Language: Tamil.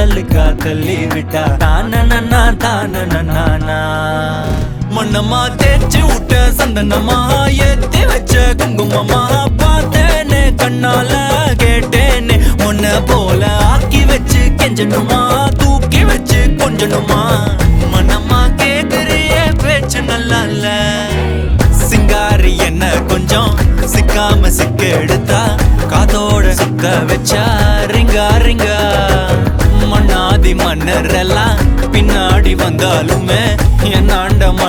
சல்லுக்கா தள்ளி விட்டா தான நன்னா தான நன்னா மண்ணம்மா தேய்ச்சி விட்ட சந்தனமா ஏத்தி வச்ச குங்குமமா பார்த்தேனே கண்ணால கேட்டேனே உன்ன போல ஆக்கி வச்சு கெஞ்சணுமா தூக்கி வச்சு கொஞ்சணுமா மனமா கேக்குறிய பேச்சு நல்லா இல்ல சிங்காரி என்ன கொஞ்சம் சிக்காம சிக்க எடுத்தா காதோட சுத்த வச்சா ரிங்கா ரிங்கா மண்ணாதி மன்னர் எல்லாம் பின்னாடி வந்தாலுமே